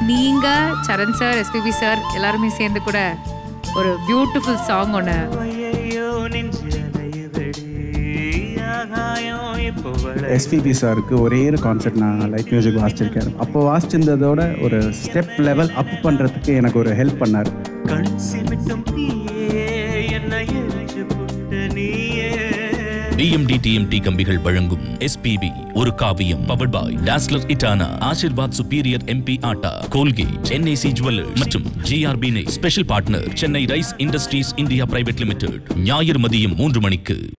நீங்க சரண் sir SPB sir எல்லாருமே சேர்ந்து கூட ஒரு பியூட்டிஃபுல் சாங் ஒன்று ஐயையோ நெஞ்சிலையுதடி, ஆகாயம் இப்போ வளருது. எஸ்பிபி சாருக்கு ஒரே ஒரு கான்செர்ட் நான் லைட் மியூசிக் வாசிச்சிருக்கேன் அப்போ வாசிச்சிருந்ததோட ஒரு ஸ்டெப் லெவல் அப் பண்ணுறதுக்கு எனக்கு ஒரு ஹெல்ப் பண்ணார் கண் சிமிட்டும் தீயே என்னை எரிச்சு புட்ட நீயே டிஎம்டி டிஎம்டி கம்பிகள் வழங்கும் எஸ்பிபி ஒரு காவியம் பவர்ட் பாய் டாஸ்லர் இட்டானா Aashirvaad superior MP atta Colgate NAC jeweller மற்றும் GRB special partner Chennai rice industries India private limited ஞாயிறு மதியம் மூன்று மணிக்கு